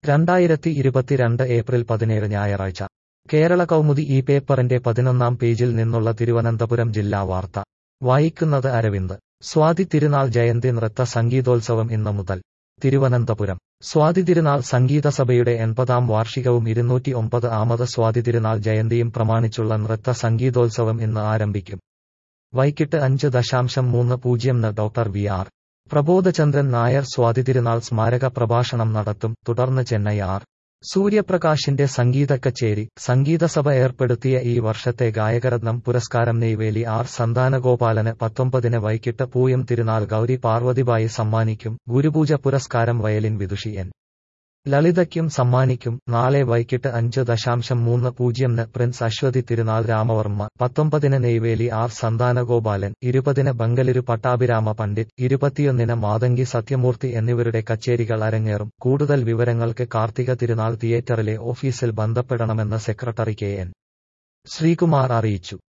രണ്ടായിരത്തി ഇരുപത്തിരണ്ട് ഏപ്രിൽ പതിനേഴ് ഞായറാഴ്ച കേരള കൗമുദി ഈ പേപ്പറിന്റെ പതിനൊന്നാം പേജിൽ നിന്നുള്ള തിരുവനന്തപുരം ജില്ലാ വാർത്ത വായിക്കുന്നത് അരവിന്ദ് സ്വാതി തിരുനാൾ ജയന്തി നൃത്ത സംഗീതോത്സവം ഇന്ന് മുതൽ തിരുവനന്തപുരം സ്വാതി തിരുനാൾ സംഗീത സഭയുടെ എൺപതാം വാർഷികവും ഇരുന്നൂറ്റി ഒമ്പത് ആമത് സ്വാതി തിരുനാൾ ജയന്തിയും പ്രമാണിച്ചുള്ള നൃത്ത സംഗീതോത്സവം ഇന്ന് ആരംഭിക്കും വൈകിട്ട് അഞ്ച് ദശാംശം മൂന്ന് പൂജ്യം ന് doctor V R Prabodhachandran Nair Swathi Thirunal സ്മാരക പ്രഭാഷണം നടത്തും തുടർന്ന് ചെന്നൈ ആർ സൂര്യപ്രകാശിന്റെ സംഗീത കച്ചേരി സംഗീതസഭ ഏർപ്പെടുത്തിയ ഈ വർഷത്തെ ഗായകരത്നം പുരസ്കാരം നെയ്വേലി ആർ സന്താനഗോപാലന് പത്തൊമ്പതിന് വൈകിട്ട് പൂയം തിരുനാൾ ഗൗരി പാർവതിബായി സമ്മാനിക്കും ഗുരുപൂജ പുരസ്കാരം വയലിൻ വിദുഷി എൻ ലളിതയ്ക്കും സമ്മാനിക്കും നാളെ വൈകിട്ട് അഞ്ച് ദശാംശം മൂന്ന് പൂജ്യംന് പ്രിൻസ് അശ്വതി തിരുനാൾ രാമവർമ്മ പത്തൊമ്പതിന് നെയ്വേലി ആർ സന്താനഗോപാലൻ ഇരുപതിന് ബംഗലൂരു പട്ടാഭിരാമ പണ്ഡിറ്റ് ഇരുപത്തിയൊന്നിന് മാതങ്കി സത്യമൂർത്തി എന്നിവരുടെ കച്ചേരികൾ അരങ്ങേറും കൂടുതൽ വിവരങ്ങൾക്ക് കാർത്തിക തിരുനാൾ തിയേറ്ററിലെ ഓഫീസിൽ ബന്ധപ്പെടണമെന്ന് സെക്രട്ടറി കെ എൻ ശ്രീകുമാർ അറിയിച്ചു